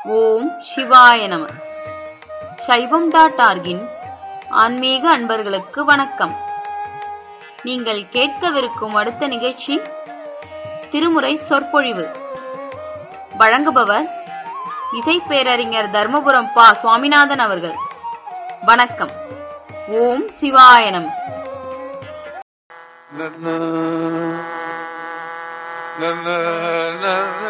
ஓம் சிவாய நம சைவம் டாட் ஆர்கின் ஆன்மீக அன்பர்களுக்கு வணக்கம் நீங்கள் கேட்கவிருக்கும் அடுத்த நிகழ்ச்சி திருமுறை சொற்பொழிவு வழங்குபவர் இசை பேரறிஞர் தர்மபுரம் பா சுவாமிநாதன் அவர்கள் வணக்கம் ஓம் சிவாய நம நன்ன நன்ன நன்ன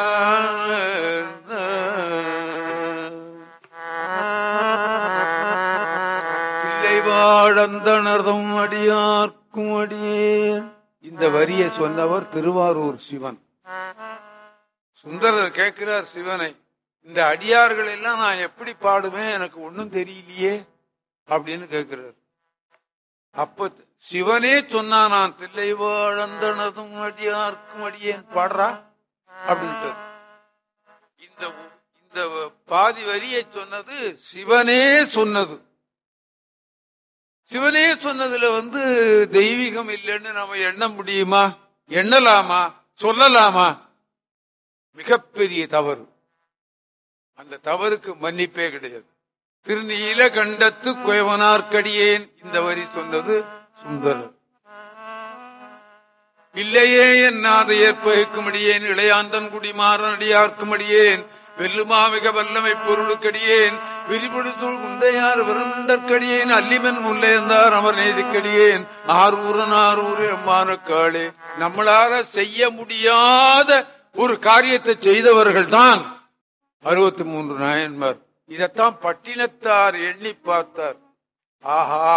பிள்ளை வாழந்தனர்தம் அடியார்க்கும் அடியேன் இந்த வரியை சொன்னவர் திருவாரூர் சிவன் சுந்தரர் கேட்கிறார் சிவனை இந்த அடியார்கள் எல்லாம் நான் எப்படி பாடுவேன் எனக்கு ஒண்ணும் தெரியலையே அப்படின்னு கேட்கிறார் அப்ப சிவனே சொன்னா நான் தில்லை வாழந்தனதும் அடியார்க்கும் அடியேன் பாடுறா அப்படின்ட்டு இந்த இந்த பாதி வரியை சொன்னது சிவனே சொன்னது சிவனே சொன்னதுல வந்து தெய்வீகம் இல்லைன்னு நம்ம எண்ண முடியுமா எண்ணலாமா சொல்லலாமா மிகப்பெரிய தவறு அந்த தவறுக்கு மன்னிப்பே கிடையாது திருநீல கண்டத்து குயவனார்க்கடியேன் இந்த வரி சொன்னது சுந்தரர் இல்லையே என்னாத ஏற்பகுக்குமடியேன் இளையாந்தன் குடிமாறன் அடியார்க்கும் அடியேன் வெல்லுமா மிக வல்லமை பொருளுக்கடியேன் விரிபடுத்துள் முந்தையார் விரண்டற்கடியேன் அல்லிமன் முல்லேந்தார் அமர் நீதிக்கடியேன் ஆரூரன் ஆரூர் எம்மானுக்காளே நம்மளால செய்ய முடியாத ஒரு காரியத்தை செய்தவர்கள் தான் அறுபத்தி மூன்று நாயன்மார் இதத்தான் பட்டினத்தார் எண்ணி பார்த்தார் ஆஹா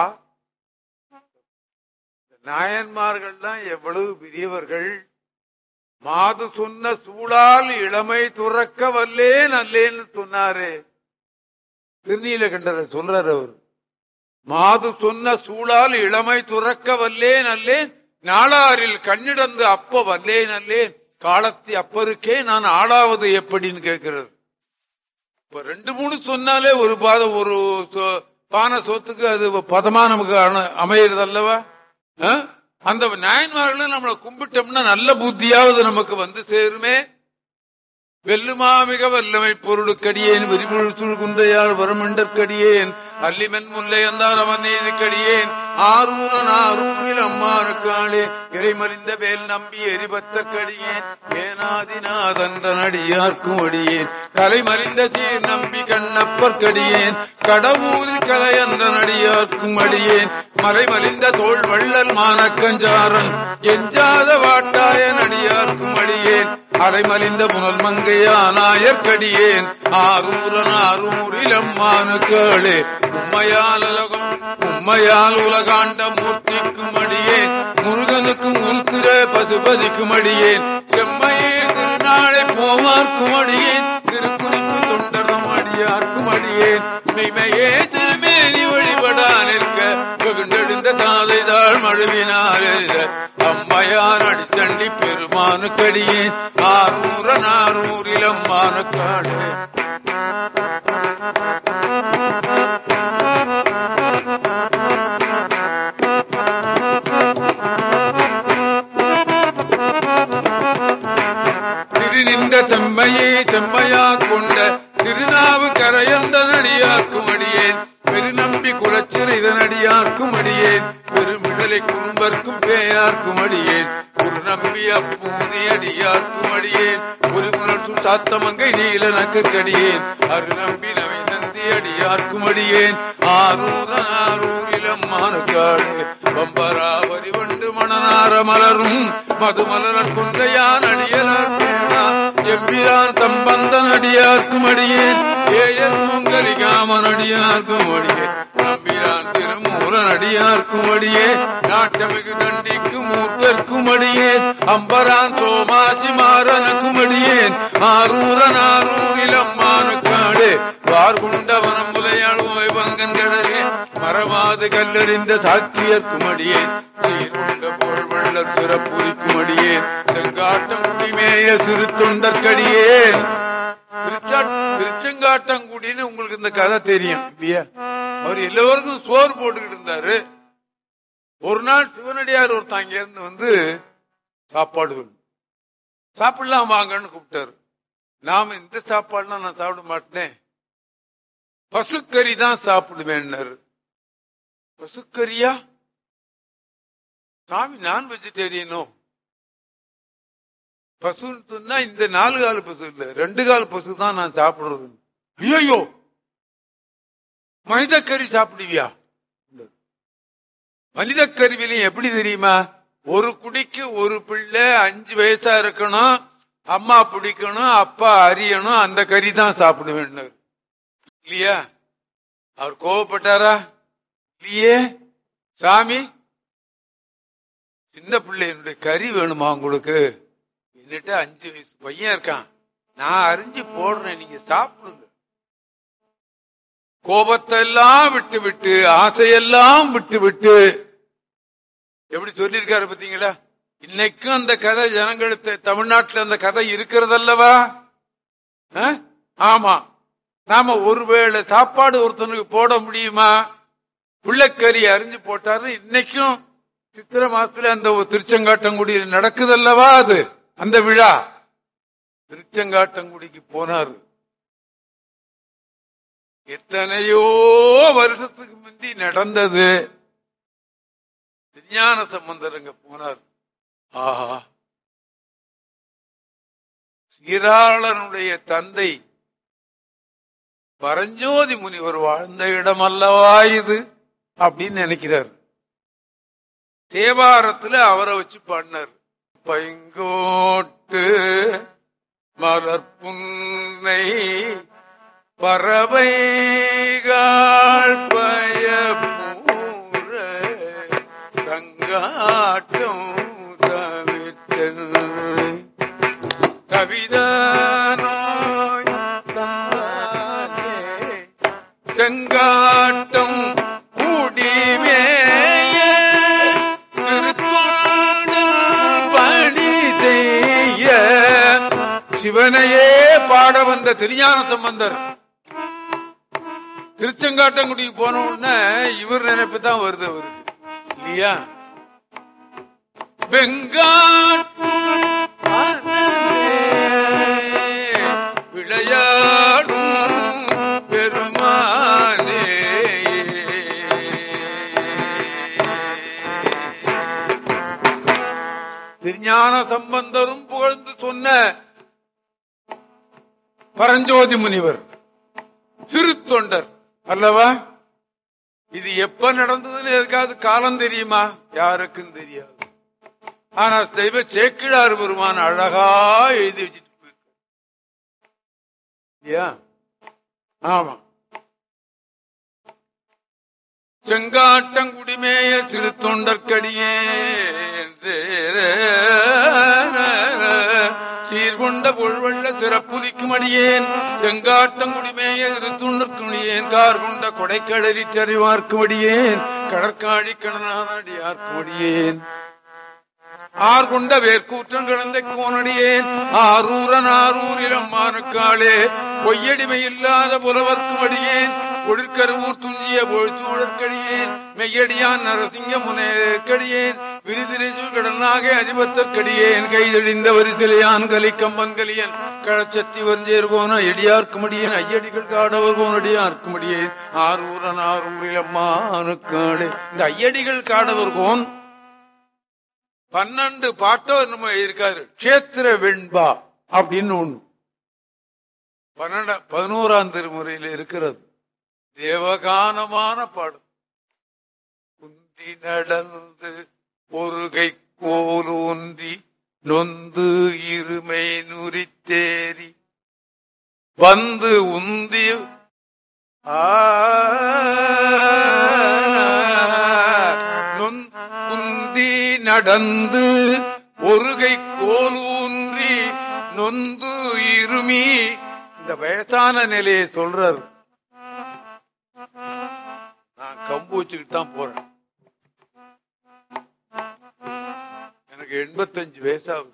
நாயன்மார்கள் தான் எவ்வளவு பெரியவர்கள் மாது சொன்ன சூழால் இளமை துறக்க வல்லேன் அல்லேன்னு சொன்னாரே திருநீலகண்டரை சொல்றார் அவர் மாது சொன்ன சூழால் இளமை துறக்க வல்லேன் அல்லேன் நாளாரில் கண்ணிடந்து அப்ப வல்லேன் அல்லேன் காலத்தி அப்பருக்கே நான் ஆளாவது எப்படின்னு கேட்கிறார் இப்ப ரெண்டு மூணு சொன்னாலே ஒரு பாதம் ஒரு சொ- பானை சோத்துக்கு அது பதமா நமக்கு அண- அமையிறது அல்லவா ஆ? அந்த நாயன்மார்களை நம்மளை கும்பிட்டோம்னா நல்ல புத்தியாவது நமக்கு வந்து சேருமே வெல்லுமா மிக வல்லமை பொருளுக்கடியேன் விரிபுழு குந்தையார் வரமண்டற்கடியேன் அல்லிமென் முல்லை அந்தார் அவன் நீதிக்கடியேன் ஆரூரன் ஆரூரில் அம்மானுக்காளே இறைமறிந்த வேல் நம்பி எரிபத்தற்கடியேன் ஏனாதிநாதன் அடியார்க்கும் அடியேன் கலைமறிந்த சீர் நம்பி கண்ணப்பற்கடியேன் கடவுரில் கலையன்ற அடியார்க்கும் அடியேன் மறைமறிந்த தோல் வள்ளல் மானக்கஞ்சாரன் எஞ்சாத வாட்டாய நடியார்க்கும் அடியேன் அரைமலிந்த புனல் மங்கையானாயற்கடியேன் ஆரூரன் ஆரூரில் அம்மானுக்காளே உம்மையால் உலகம் உம்மையால் உலகாண்ட மூர்த்திக்கும் அடியேன் முருகனுக்கும் உருத்திர பசுபதிக்கும் அடியேன் செம்மையே திருநாளை போவார்க்கும் அடியேன் திருக்குறிப்பு தொண்டரும் அடியார்க்கும் அடியேன் மெய்மையே திருமேனி வழிபடா நிற்க வெகுண்டெடுந்த தாதை தாழ் மழுவினார் எழுத அம்மையார் அடித்தண்டி பெருமானுக்கடியேன் ஆரூரன் ஆரூரில் அம்மானுக்காடு திருநின்ற செம்மையை செம்மையா கொண்ட திருநாவு கரையந்த நடியார்க்கும் அடியேன் பெருநம்பி குலச்சிறு இதனடியார்க்கும் அடியேன் பெருமிடலை குறும்பர்க்கும் பேயார்க்கும் அடியேன் ஒரு நம்பி அப்பூதி அடியார்க்கும் அடியேன் ஒரு புணர்ச்சி சாத்தமங்கை நீல நக்கடியேன் அரு நம்பி நவை நந்தி அடியார்க்கும் அடியேன் ஆரூரன் ஆரூரிலம் மானுக்காடு பம்பராவரி வண்டு மணனார மலரும் மதுமலர் குந்தையான் அடியலார் பேணா எம்பிரான் சம்பந்தன் அடியார்க்கும் அடியேன் ஏயன் மங்கலிகாமன் அடியார்க்கும் அடியேன் நம்பிரான் திருமூரன் அடியார்க்கும் அடியே நாட்டமிகு நண்டிக்கும் மூத்தர்க்கும் அடியேன் அம்பரான் சோமாசி மாறனுக்கும் அடியேன் ஆரூரன் ஆரூரில் அம்மானுக்காடு வார்குண்டவனம் முலையாள் உமை பங்கன் கடலே மரமாது கல்லறிந்த சாக்கியர்க்கும் அடியேன் சீர்கொண்ட புகழ் வள்ளல் சிறப்புரிக்கும் அடியேன் செங்காட்டம் குடிமேய சிறு தொண்டற்கடியேன் திருச்செங்காட்டங்குடின்னு உங்களுக்கு இந்த கதை தெரியும் இல்லையா அவர் எல்லோருக்கும் சோறு போட்டுக்கிட்டு இருந்தாரு ஒரு நாள் சிவனடியார் ஒருத்தங்க இருந்து வந்து சாப்பாடு வேணும் சாப்பிடலாம் வாங்கன்னு கூப்பிட்டாரு நாம இந்த சாப்பாடுலாம் நான் சாப்பிட மாட்டேன் பசுக்கறி தான் சாப்பிடுவேன் பசுக்கறியா சாமி நான் வெஜிடேரியனோ பசுன்னு சொன்னா இந்த நாலு கால் பசு இல்ல ரெண்டு கால் பசு தான் நான் சாப்பிடுறது ஐயோ மனித கறி சாப்பிடுவியா மனித கருவிலையும் எப்படி தெரியுமா ஒரு குடிக்கு ஒரு பிள்ளை அஞ்சு வயசா இருக்கணும் அம்மா பிடிக்கணும் அப்பா அறியணும் அந்த கறி தான் சாப்பிடுவேன் இல்லையா அவர் கோவப்பட்டாரா இல்லையே சாமி சின்ன பிள்ளையினுடைய கறி வேணுமா உங்களுக்கு என்னட்டு அஞ்சு வயசு பையன் இருக்கான் நான் அறிஞ்சு போடுறேன் நீங்க சாப்பிடுங்க கோபத்தை எல்லாம் விட்டு விட்டு ஆசையெல்லாம் விட்டு விட்டு எப்படி சொல்லியிருக்காரு பாத்தீங்களா இன்னைக்கும் அந்த கதை ஜனங்களுக்கு தமிழ்நாட்டில் அந்த கதை இருக்கிறதல்லவா ஆ? ஆமா நாம ஒருவேளை சாப்பாடு ஒருத்தனுக்கு போட முடியுமா பிள்ளைக்கறி அறிஞ்சு போட்டாரு இன்னைக்கும் சித்திரை மாசத்துல அந்த ஒரு திருச்செங்காட்டங்குடியில் நடக்குதல்லவா அது அந்த விழா திருச்செங்காட்டங்குடிக்கு போனாரு எத்தனையோ வருஷத்துக்கு முந்தி நடந்தது விஞ்ஞான சம்பந்தர் அங்க போனார் ஆஹா சீராளனுடைய தந்தை பரஞ்சோதி முனிவர் வாழ்ந்த இடம் அல்லவா இது அப்படின்னு நினைக்கிறார் தேவாரத்துல அவரை வச்சு பாடினார் பைங்கோட்டு மலர்புன்னை பறவைகள் பயமூற தங்காட்டம் தவிர்த்தல் கவிதானாய் தானே செங்காட்டம் கூடிமேய சிறுத்தொண்டு பணி செய்ய சிவனையே பாட வந்த திருஞான சம்பந்தர் திருச்செங்காட்டங்குடிக்கு போன உடனே இவர் நினைப்பு தான் வருது அவருக்கு இல்லையா வெங்காட்டு விளையாடும் பெருமானே திருஞான சம்பந்தரும் புகழ்ந்து சொன்ன பரஞ்சோதி முனிவர் சிறு தொண்டர் அல்லவா இது எப்ப நடந்ததுன்னு எதுக்காவது காலம் தெரியுமா யாருக்கும் தெரியாது ஆனா தெய்வ சேக்கிழார் பெருமான் அழகா எழுதி வச்சுட்டு போயிருக்கார். இல்லையா ஆமா செங்காட்டங்குடிமேய திருத்தொண்டற்கடியே சீர்கொண்ட பொழ்வெள்ள சிறப்புதிக்கும் அடியேன் செங்காட்டங்குடிமேய திருத்துண்டற்குடியேன் கார் கொண்ட கொடைக்கடலிட்டறிவார்க்கும் அடியேன் கடற்காடி கணனான அடியார்க்கும் அடியேன் ஆர் கொண்ட வேர்க்கூற்றம் கிடந்த கோனடியேன் ஆரூரன் ஆரூரில் அம்மானுக்காளே பொய்யடிமை இல்லாத புலவர்க்கும் அடியேன் ஒளிர்கருவூர் துஞ்சிய பொழுத்தோடற்கடியேன் மெய்யடியான் நரசிங்க முனேற்கடியேன் விரிதிரிசு கடனாக அதிபத்தற்கடியேன் கைதெளிந்த வரிசிலையான் கலிக்கம்பன் கலியன் கழச்சத்தி வஞ்சேர்கோன எடியார்க்கும் அடியேன் ஐயடிகள் காடவர் கோனடியார்க்கும் அடியேன் ஆரூரன் ஆரூரில் அம்மானுக்காளே இந்த ஐயடிகள் காடவர் கோன் பன்னெண்டு பாட்டோ நம்ம இருக்காரு கஷேத்திர வெண்பா அப்படின்னு ஒண்ணு பன்னெண்ட பதினோராம் திருமுறையில் இருக்கிறது தேவகானமான பாடல் குந்தி நடந்து ஒரு கை கோலூன்றி நொந்து இருமை நுரித்தேரி வந்து உந்தி ஆ நொந்- குந்தி நடந்து ஒரு கை கோலூன்றி நொந்து இருமி இந்த வயசான நிலையை சொல்றாரு நான் கம்பு வச்சுக்கிட்டு தான் போறேன் எனக்கு எண்பத்தஞ்சு வயசாகுது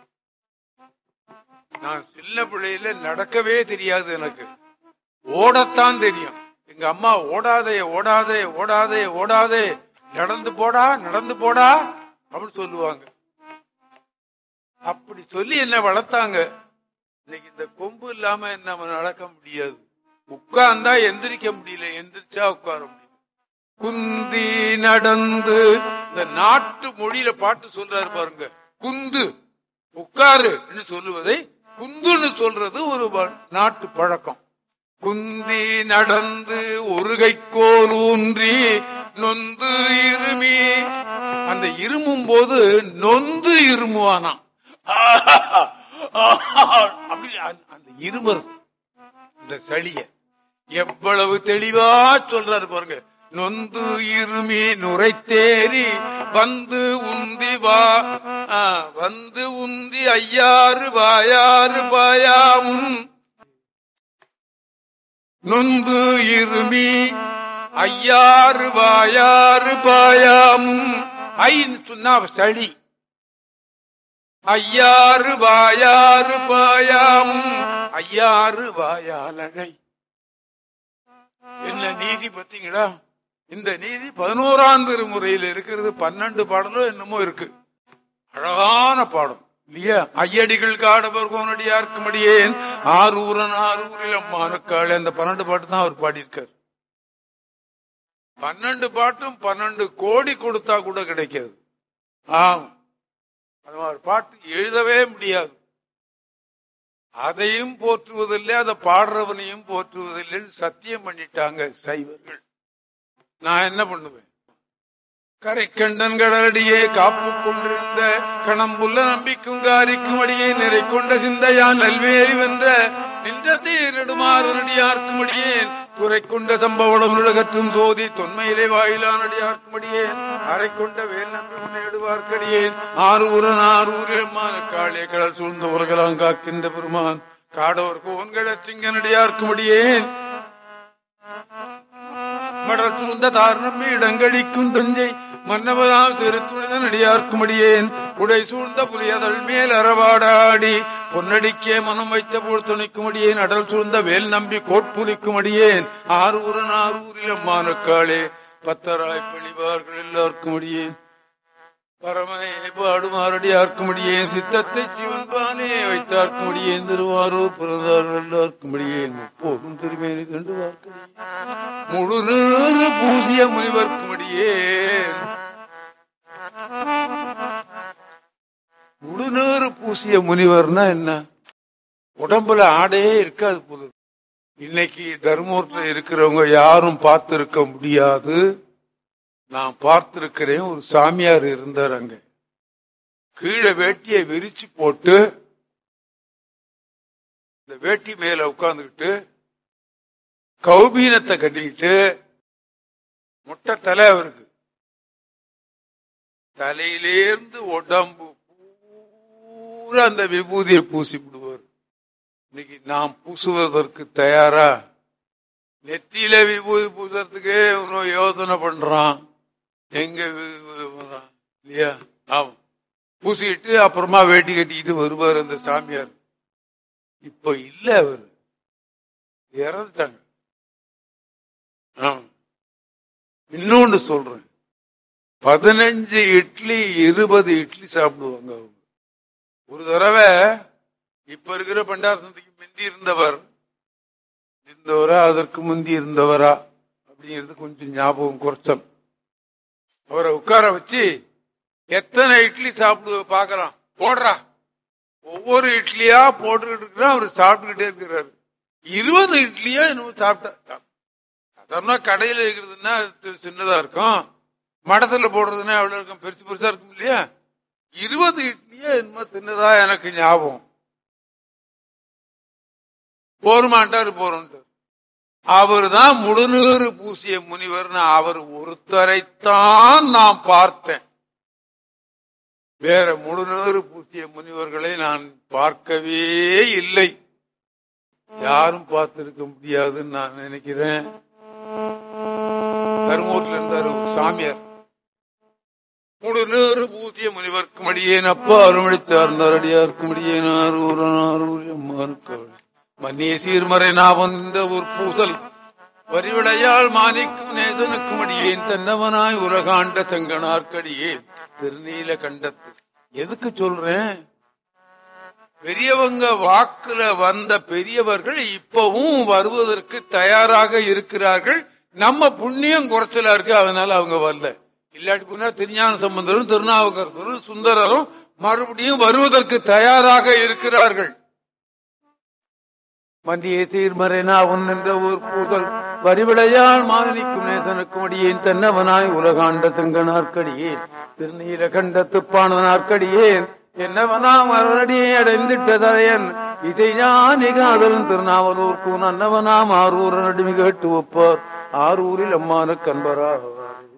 நான் சின்ன பிள்ளையில நடக்கவே தெரியாது எனக்கு ஓடத்தான் தெரியும் எங்க அம்மா ஓடாதே ஓடாதே ஓடாதே ஓடாதே நடந்து போடா நடந்து போடா அப்படின்னு சொல்லுவாங்க அப்படி சொல்லி என்ன வளர்த்தாங்க இன்னைக்கு இந்த கொம்பு இல்லாம நம்ம நடக்க முடியாது உட்கார்ந்தா எந்திரிக்க முடியல எந்திரிச்சா உட்கார முடியல குந்தி நடந்து இந்த நாட்டு மொழியில பாட்டு சொல்றாரு பாருங்க குந்து உட்காரு சொல்லுவதை குந்துன்னு சொல்றது ஒரு வ- நாட்டு பழக்கம் குந்தி நடந்து ஒரு கைக்கோல் ஊன்றி நொந்து இருமி அந்த இருமும் போது நொந்து இருமுவானாம் அப்படி அந்த- அந்த இருமர் இந்த சளிய எவ்வளவு தெளிவா சொல்றாரு பாருங்க நொந்து இருமி நுரைத்தேறி வந்து உந்தி வா ஆ, வந்து உந்தி ஐயாறு வாயாறு பாயாமும் நொந்து இருமி ஐயாறு வாயாறு பாயாமும் ஐன்னு சொன்னா சளி ஐயாறு வாயாறு பாயாமும் ஐயாறு வாயாலகை என்ன நீதி பத்தீங்களா இந்த நீதி பதினோராம் திருமுறையில் இருக்கிறது பன்னெண்டு பாடலும் என்னமோ இருக்கு அழகான பாடம் இல்லையா ஐயடிகள் காடவர் கோனடியார்க்கு மடியேன் ஆரூரன் ஆரூரில் அம்மானுக்காள் அந்த பன்னெண்டு பாட்டு தான் அவர் பாடியிருக்கார் பன்னெண்டு பாட்டும் பன்னெண்டு கோடி கொடுத்தா கூட கிடைக்காது ஆம் அது மாதிரி பாட்டு எழுதவே முடியாது அதையும் போற்றுவதில்லை அதை பாடுறவனையும் போற்றுவதில்லைன்னு சத்தியம் பண்ணிட்டாங்க சைவர்கள் நான் என்ன பண்ணுவேன் கரைக்கண்டன் கடலடியே காப்பு கொண்டிருந்த கணம்புள்ள நம்பிக்கும் காரிக்கும் அடியே நிறை கொண்ட சிந்தையான் நல்வேறி வென்ற நின்ற தீரடுமாறனடியார்க்கும் அடியேன் துறை கொண்ட சம்பவளம் உலகற்றும் சோதி தொன்மையிலே வாயிலான் அடியார்க்கும் அடியேன் அரை கொண்ட வேல் நம்பி முன்னேடுவார்க்கடியேன் ஆரூரன் ஆரூரிலம்மான காளே கடல் சூழ்ந்த உலகலாம் காக்கின்ற பெருமான் காடவர் கோன்கள சிங்கனடியார்க்கும் அடியேன் மடர் சூழ்ந்த தாரணம் இடங்கடிக்கும் தஞ்சை மன்னவராம் திருத்துணிதன் அடியார்க்கும் அடியேன் உடை சூழ்ந்த புலியதழ் மேல் அறவாடாடி பொன்னடிக்கே மனம் வைத்த போல் துணைக்கும் அடியேன் அடல் சூழ்ந்த வேல் நம்பி கோட்புலிக்கும் அடியேன் ஆரூரன் ஆரூரில் அம்மானுக்காளே பத்தராய் பணிவார்கள் எல்லாருக்கும் அடியேன் பரமனை பாடுமாறடியார்க்கும் அடியேன் சித்தத்தை சிவன்பானே வைத்தார்க்கும் அடியேன் திருவாரூர் பிறந்தார்கள் எல்லாருக்கும் அடியேன் போகும் திருமேனி கண்டு பார்க்கிறேன் முழு நீறு பூசிய முனிவர்க்கும் அடியேன் முழு நீறு பூசிய முனிவர்னா என்ன உடம்புல ஆடையே இருக்காது போது இன்னைக்கு தர்மபுரத்துல இருக்கிறவங்க யாரும் பார்த்திருக்க முடியாது நான் பார்த்திருக்கிறேன் ஒரு சாமியார் இருந்தார் அங்க கீழே வேட்டியை விரிச்சு போட்டு இந்த வேட்டி மேல உட்கார்ந்துக்கிட்டு கௌபீனத்தை கட்டிக்கிட்டு முட்டை தலை அவருக்கு தலையிலேருந்து உடம்பு பூரா அந்த விபூதியை பூசி விடுவார் இன்னைக்கு நாம் பூசுவதற்கு தயாரா நெத்தியில விபூதி பூசுறதுக்கே இவனும் யோசனை பண்றான் எங்க விபூதி பண்றான் இல்லையா ஆமா பூசிக்கிட்டு அப்புறமா வேட்டி கட்டிக்கிட்டு வருவார் அந்த சாமியார் இப்ப இல்ல அவர் இறந்துட்டாங்க ஆமா. இன்னொன்னு சொல்றேன் பதினஞ்சு இட்லி இருபது இட்லி சாப்பிடுவாங்க அவங்க ஒரு தடவை இப்ப இருக்கிற பண்டார சந்தைக்கு முந்தி இருந்தவர் இருந்தவரா அதற்கு முந்தி இருந்தவரா அப்படிங்கிறது கொஞ்சம் ஞாபகம் குறைச்சல் அவரை உட்கார வச்சு எத்தனை இட்லி சாப்பிடு பாக்கலாம் போடுறா ஒவ்வொரு இட்லியா போட்டுக்கிட்டு இருக்கிறா அவர் சாப்பிட்டுக்கிட்டே இருக்கிறாரு இருபது இட்லியா என்னமோ சாப்பிட்டா சாதாரண கடையில இருக்கிறதுன்னா அது சின்னதா இருக்கும் மடத்துல போடுறதுன்னா எவ்வளவு இருக்கும் பெருசு பெருசா இருக்கும் இல்லையா இருபது இட்லியா என்னமோ சின்னதா எனக்கு ஞாபகம் போருமாண்டாரு போறோன்ட்டு அவர் தான் முழுநீறு பூசிய முனிவர்னு அவர் ஒருத்தரைத்தான் நான் பார்த்தேன் வேற முழுநீறு பூசிய முனிவர்களை நான் பார்க்கவே இல்லை யாரும் பார்த்திருக்க முடியாதுன்னு நான் நினைக்கிறேன் கருமூர்ல இருந்தாரு ஒரு சாமியார் முழுநீறு பூசிய முனிவர்க்கு மடியேன் அப்பா அருமடித்தார் நரடியார்க்கு மடியேன் ஆரூரன் ஆரூர் அம்மாருக்கு மன்னிய சீர்மறை நாவன் இந்த ஒரு பூசல் வரிவிளையால் மாணிக்கும் நேசனுக்கும் அடியேன் தன்னவனாய் உலகாண்ட செங்கனார்க்கடியேன் திருநீல கண்டத்து எதுக்கு சொல்றேன் பெரியவங்க வாக்குல வந்த பெரியவர்கள் இப்பவும் வருவதற்கு தயாராக இருக்கிறார்கள் நம்ம புண்ணியம் குறைச்சலா இருக்கு அதனால அவங்க வரல இல்லாட்டி போனா திருஞான சம்பந்தரும் திருநாவுக்கரசரும் சுந்தரரும் மறுபடியும் வருவதற்கு தயாராக இருக்கிறார்கள் மந்திய சீர்மறைனா உன்னென்ற ஊர் பூதல் வரிவிடையால் மாலிக்கும் நேசனுக்கும் அடியேன் தன்னவனாய் உலகாண்ட தங்கனார்க்கடியேன் திருநீல கண்ட துப்பானவனார்க்கடியேன் என்னவனாம் அருளடியை அடைந்திட்ட தரையன் இதை ஞானி காதலன் திருநாவலூர்க்கும் நன்னவனாம் ஆரூர நடுமி கேட்டு ஒப்பார் ஆரூரில் அம்மான கண்பராக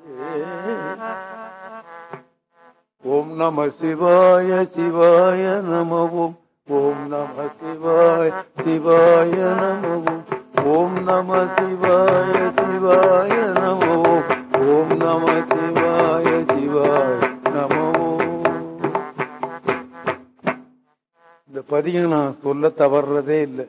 ஓம் நம சிவாய சிவாய நம ஓம் ஓம் நம சிவாய சிவாய நம ஓம் ஓம் நம சிவாய சிவாய நம ஓம் ஓம் நம சிவாய சிவாய நம ஓம் இந்த பதியம் நான் சொல்ல தவறுறதே இல்லை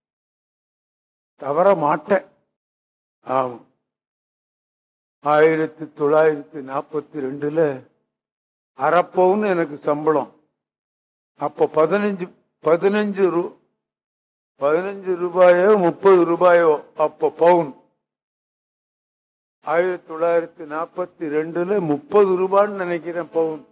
தவற மாட்டேன் ஆமா ஆயிரத்தி தொள்ளாயிரத்தி நாற்பத்தி ரெண்டுல அரைப்பவுன்னு எனக்கு சம்பளம் அப்ப பதினஞ்சு பதினஞ்சு ரூ பதினஞ்சு ரூபாயோ முப்பது ரூபாயோ அப்ப பவுன் ஆயிரத்தி தொள்ளாயிரத்தி நாற்பத்தி ரெண்டுல முப்பது ரூபான்னு நினைக்கிறேன் பவுன்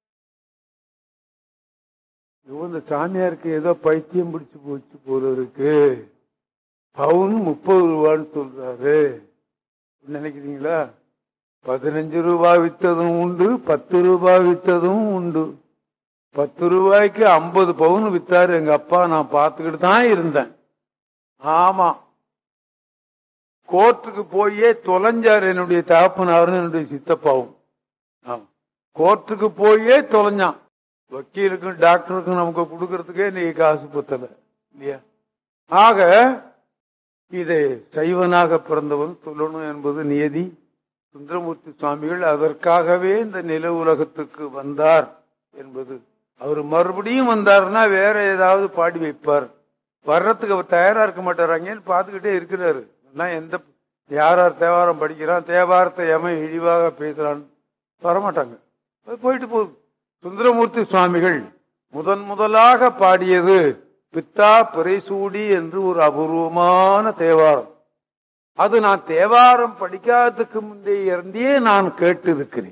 ஐயோ, இந்த சாமியாருக்கு ஏதோ பைத்தியம் பிடிச்சு போச்சு போல இருக்கு பவுன் முப்பது ரூபான்னு சொல்றாரு நினைக்கிறீங்களா பதினஞ்சு ரூபாய் வித்ததும் உண்டு பத்து ரூபாய் வித்ததும் உண்டு பத்து ரூபாய்க்கு ஐம்பது பவுன் வித்தாரு எங்க அப்பா நான் பார்த்துக்கிட்டு தான் இருந்தேன் ஆமா கோர்ட்டுக்கு போயே தொலைஞ்சாரு என்னுடைய தகப்பனாரும் என்னுடைய சித்தப்பாவும் ஆமா கோர்ட்டுக்கு போயே தொலைஞ்சான் வக்கீலுக்கும் டாக்டருக்கும் நமக்கு கொடுக்கறதுக்கே நீங்க காசு பத்தல இல்லையா ஆக இதை சைவனாக பிறந்தவன் சொல்லணும் என்பது நியதி சுந்தரமூர்த்தி சுவாமிகள் அதற்காகவே இந்த நில உலகத்துக்கு வந்தார் என்பது அவர் மறுபடியும் வந்தாருன்னா வேற ஏதாவது பாடி வைப்பார் வர்றதுக்கு அவர் தயாரா இருக்க மாட்டாராங்கன்னு பார்த்துக்கிட்டே இருக்கிறாரு நான் எந்த யார் யார் தேவாரம் படிக்கிறான் தேவாரத்தை எவன் இழிவாக பேசுறான் வரமாட்டாங்க அது போயிட்டு போகுது சுந்தரமூர்த்தி சுவாமிகள் முதன் முதலாக பாடியது பித்தா பிறைசூடி என்று ஒரு அபூர்வமான தேவாரம் அது நான் தேவாரம் படிக்காததுக்கு முந்தைய இருந்தே நான் கேட்டு இருக்கிறேன்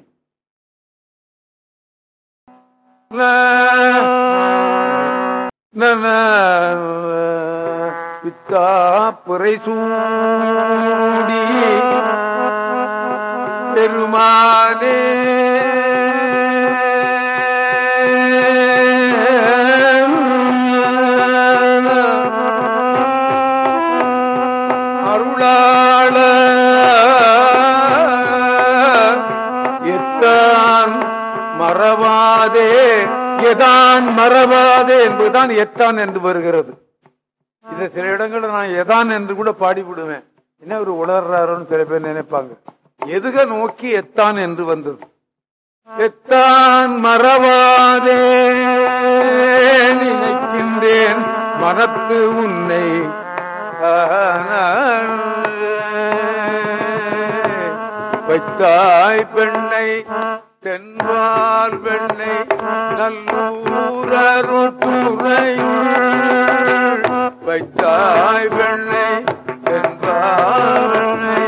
பித்தா பிறைசூடி பெருமானே அருளாள எத்தான் மறவாதே எதான் மறவாதே என்பதுதான் எத்தான் என்று வருகிறது இது சில இடங்கள்ல நான் எதான் என்று கூட பாடிவிடுவேன் என்ன ஒரு உளர்றாருன்னு சில பேர் நினைப்பாங்க எதுக நோக்கி எத்தான் என்று வந்தது எத்தான் மறவாதே நினைக்கின்றேன் மனத்து உன்னை வைத்தாய் பெண்ணை தென்பால் பெண்ணை நல்லூரருத்துறையுள் வைத்தாய் பெண்ணை தென்பால் பெண்ணை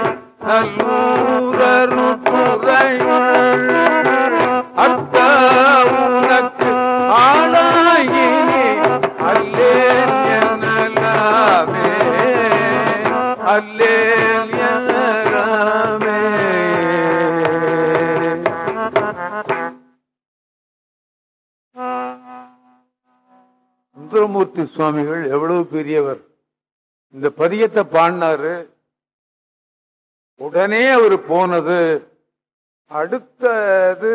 நல்லூரருத்துறையுள் அத்த உனக்கு ஆளாயினி அல்லேன் எனலாமே அல்லேன் எனலாமே சுந்தரமூர்த்தி சுவாமிகள் எவ்வளவு பெரியவர் இந்த பதியத்தை பாடினாரு உடனே அவர் போனது அடுத்தது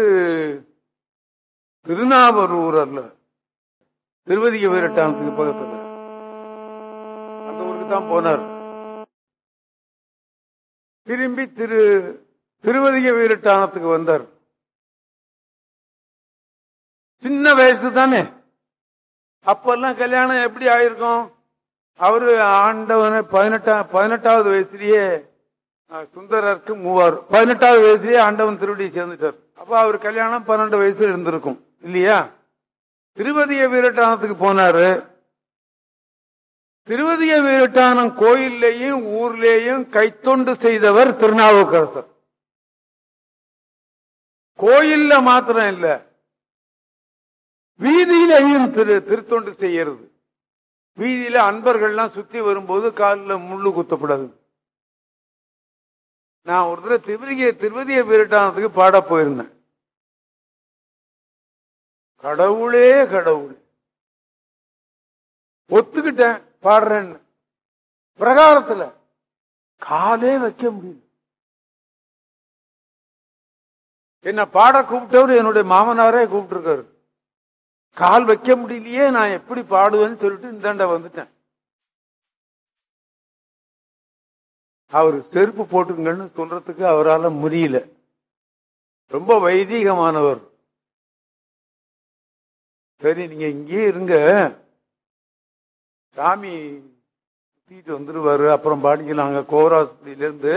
திருநாவரூர் அல்ல திருவதிக வீரட்டானத்துக்கு பக்கத்துல அந்த ஊருக்கு தான் போனார் திரும்பி திரு திருவதிக வீரட்டானத்துக்கு வந்தார் சின்ன வயசு தானே அப்பெல்லாம் கல்யாணம் எப்படி ஆயிருக்கும் அவரு ஆண்டவனை பதினெட்டாம் பதினெட்டாவது வயசுலயே அஹ், சுந்தரருக்கு மூவார் பதினெட்டாவது வயசுலயே ஆண்டவன் திருவடி சேர்ந்துட்டார் அப்ப அவர் கல்யாணம் பன்னெண்டு வயசுல இருந்திருக்கும் இல்லையா திருவதிய வீரட்டானத்துக்கு போனாரு திருவதிய வீரட்டானம் கோயில்லையும் ஊர்லேயும் கைத்தொண்டு செய்தவர் திருநாவுக்கரசர் கோயில்ல மாத்திரம் இல்ல வீதியிலையும் திரு திருத்தொண்டு செய்யறது வீதியில அன்பர்கள்லாம் சுத்தி வரும்போது காலில் முள்ளு குத்தப்படாது நான் ஒரு தடவை திருவதிய திருவதிய வீரட்டானத்துக்கு பாட போயிருந்தேன் கடவுளே கடவுளே ஒத்துக்கிட்டேன் பாடுறேன்னு பிரகாரத்துல காலே வைக்க முடியல என்ன பாட கூப்பிட்டவர் என்னுடைய மாமனாரே கூப்பிட்டு கால் வைக்க முடியலையே நான் எப்படி பாடுவேன்னு சொல்லிட்டு இந்தாண்ட வந்துட்டேன் அவர் செருப்பு போட்டுங்கன்னு சொல்றதுக்கு அவரால் முடியல ரொம்ப வைதீகமானவர் சரி நீங்க இங்கேயே இருங்க சாமி சுத்திட்டு வந்துருவாரு அப்புறம் பாடிக்கலாங்க கோராஸ்பதியில இருந்து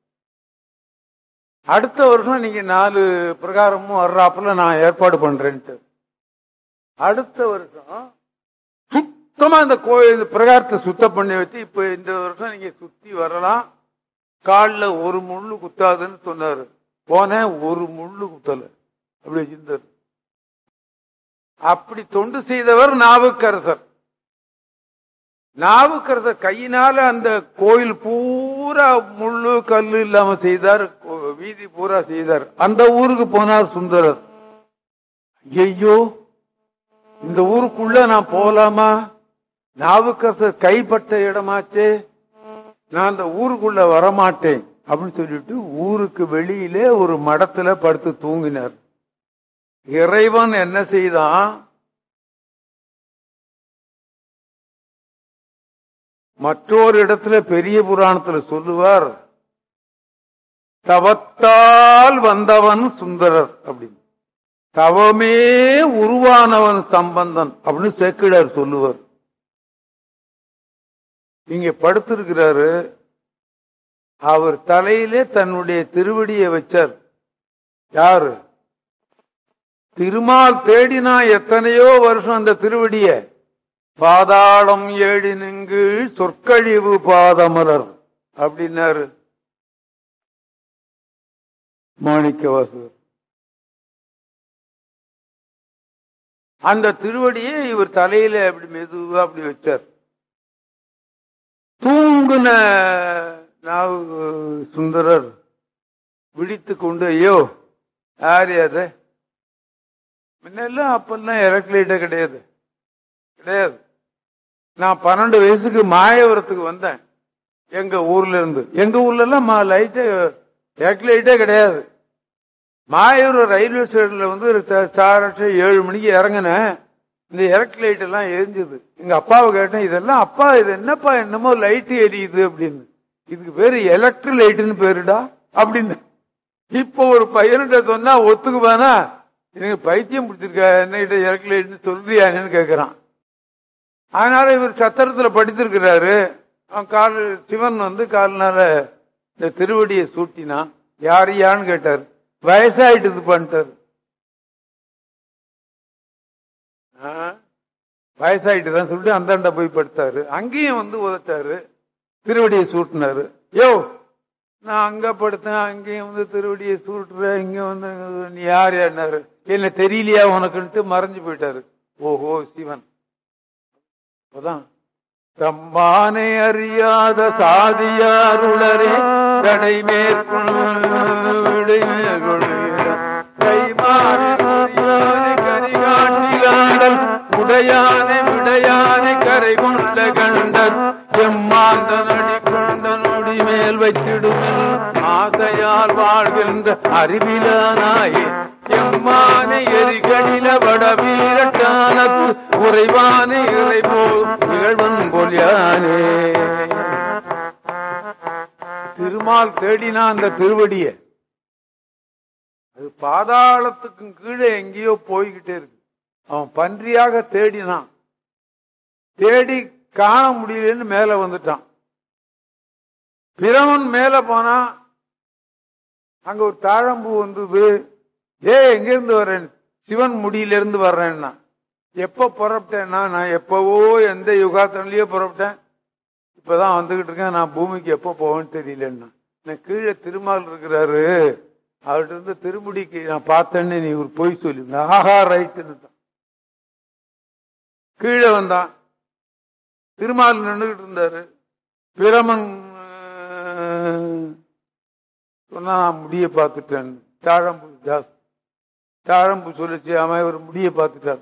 அடுத்த வருஷம் நீங்க நாலு பிரகாரமும் வர்றாப்புல நான் ஏற்பாடு பண்றேன்ட்டு அடுத்த வருஷம் சுத்தமா இந்த கோயில் பிரகாரத்தை சுத்தம் பண்ணி வச்சு இப்ப இந்த வருஷம் நீங்க சுத்தி வரலாம் காலில் ஒரு முள்ளு குத்தாதுன்னு சொன்னாரு போனேன் ஒரு முள்ளு குத்தல அப்படி வச்சிருந்தாரு அப்படி தொண்டு செய்தவர் நாவுக்கரசர் நாவுக்கரசர் கையினால அந்த கோயில் பூரா முள்ளு கல்லு இல்லாம செய்தார் வீதி பூரா செய்தார் அந்த ஊருக்கு போனார் சுந்தரர் ஐயோ இந்த ஊருக்குள்ள நான் போலாமா நாவுக்கரசர் கைப்பட்ட இடமாச்சே நான் அந்த ஊருக்குள்ள வரமாட்டேன் அப்படின்னு சொல்லிட்டு ஊருக்கு வெளியிலே ஒரு மடத்துல படுத்து தூங்கினார் இறைவன் என்ன செய்தான் மற்றொரு இடத்துல பெரிய புராணத்துல சொல்லுவார் தவத்தால் வந்தவன் சுந்தரர் அப்படின்னு தவமே உருவானவன் சம்பந்தன் அப்படின்னு சேக்கிடார் சொல்லுவார் இங்க படுத்திருக்கிறாரு அவர் தலையிலே தன்னுடைய திருவடியை வச்சார் யாரு திருமால் தேடினா எத்தனையோ வருஷம் அந்த திருவடிய பாதாளம் ஏழினுங்கு சொற்கழிவு பாதமலர் அப்படின்னாரு மாணிக்கவாசகர் அந்த திருவடியை இவர் தலையில அப்படி மெதுவா அப்படி வச்சார் தூங்குன நாவு சுந்தரர் விழித்து கொண்டு ஐயோ யாரு அது முன்னெல்லாம் அப்பெல்லாம் எலக்ட்ரிட்டே கிடையாது கிடையாது நான் பன்னெண்டு வயசுக்கு மாயவரத்துக்கு வந்தேன் எங்க ஊர்ல இருந்து எங்க ஊர்ல எல்லாம் லைட்டே எலக்ட்ரிட்டே கிடையாது மாயூர் ரயில்வே ஸ்டேஷன்ல வந்து சாரட்டு ஏழு மணிக்கு இறங்கினேன் இந்த எலக்ட்ரிக் லைட் எல்லாம் எரிஞ்சது எங்க அப்பாவை கேட்டேன் இதெல்லாம் அப்பா இது என்னப்பா என்னமோ லைட் எரியுது அப்படின்னு இதுக்கு பேரு எலக்ட்ரிக் லைட்னு பேருடா அப்படின்னு இப்போ ஒரு பையன்கிட்ட சொன்னா ஒத்துக்குவானா எனக்கு பைத்தியம் பிடிச்சிருக்கா என்ன எலக்ட்ரிக் லைட்னு சொல்றியான்னு கேக்குறான் அதனால இவர் சத்திரத்துல படித்திருக்கிறாரு அவன் கால் சிவன் வந்து கால்னால இந்த திருவடியை சூட்டினான் யார் யான்னு கேட்டார் வயசாயிட்டு பண்ணிட்டாரு வயசாயிட்டு தான் சொல்லிட்டு அந்தாண்ட போய் படுத்தாரு அங்கேயும் வந்து உதச்சாரு திருவடியை சூட்டினாரு யோ நான் அங்க படுத்தேன் அங்கேயும் வந்து திருவடியை சூட்டுற இங்க வந்து நீ யார் யாருனாரு என்ன தெரியலையா உனக்குன்ட்டு மறைஞ்சு போயிட்டாரு ஓஹோ சிவன் அப்பதான் தம்மானை அறியாத சாதியாருளரே கடை மேற்கொண்டு கரிகாட்டிலாடல் உடையானை விடையானை கரை கொண்ட கண்டர் எம்மாந்த நடி கொண்ட நொடி மேல் வைத்திடுமில் ஆசையால் வாழ்கின்ற அறிவிலானாயே எம்மானை எரிகடில வடவீரட்டானத்து உறைவான இறை போதும் நிகழ்வன் பொல்யானே திருமால் தேடினா அந்த திருவடிய அது பாதாளத்துக்கு கீழே எங்கேயோ போய்கிட்டே இருக்கு அவன் பன்றியாக தேடினான் தேடி காண முடியலன்னு மேல வந்துட்டான் பிரமன் மேல போனா அங்க ஒரு தாழம்பூ வந்தது ஏ எங்க இருந்து வர்றேன் சிவன் முடியில இருந்து வர்றேன்னா எப்ப புறப்பட்டேன்னா நான் எப்பவோ எந்த யுகாத்திரன்லயே புறப்பட்டேன் இப்பதான் வந்துகிட்டு இருக்கேன் நான் பூமிக்கு எப்ப போவேன்னு தெரியலன்னா நான் கீழே திருமால் இருக்கிறாரு அவர்கிட்ட இருந்து திருமுடிக்கு நான் பார்த்தேன்னு நீ ஒரு பொய் சொல்லி ஆஹா ரைட்டுன்னு தான் கீழே வந்தான் திருமால் நின்றுகிட்டு இருந்தாரு பிரமன் அஹ், சொன்னா நான் முடிய பார்த்துட்டேன் தாழம்பு ஜாஸ்தி தாழம்பு சொல்லிச்சு அவன் இவர் முடிய பார்த்துட்டாரு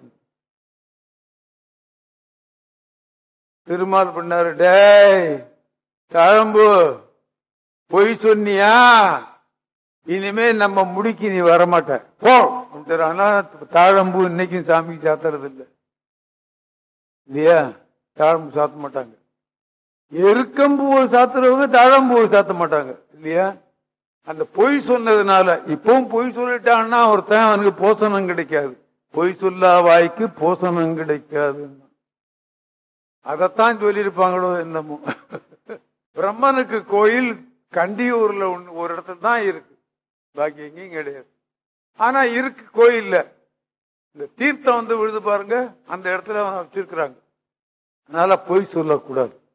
திருமால் பண்ணாரு டேய் தாழம்பு பொய் சொன்னியா இனிமே நம்ம முடிக்கு நீ வரமாட்ட போ அப்படின்ட்டாரு. ஆனா தாழம்பூ இன்னைக்கும் சாமிக்கு சாத்துறது இல்ல இல்லையா தாழம்பூ சாத்த மாட்டாங்க எருக்கம்பூவை சாத்துறவங்க தாழம்பூவை சாத்த மாட்டாங்க இல்லையா அந்த பொய் சொன்னதுனால இப்பவும் பொய் சொல்லிட்டான்னா ஒருத்தன் அவனுக்கு போசனம் கிடைக்காது பொய் சொல்லா வாய்க்கு போசனம் கிடைக்காது அதைத்தான் சொல்லியிருப்பாங்களோ என்னமோ பிரம்மனுக்கு கோயில் கண்டியூர்ல ஒண்ணு ஒரு இடத்துல தான் இருக்கு பாக்கி எங்கேயும் கிடையாது ஆனா இருக்கு கோயில்ல இந்த தீர்த்தம் வந்து விழுது பாருங்க அந்த இடத்துல அவன் வச்சிருக்கிறாங்க அதனால பொய் சொல்லக்கூடாது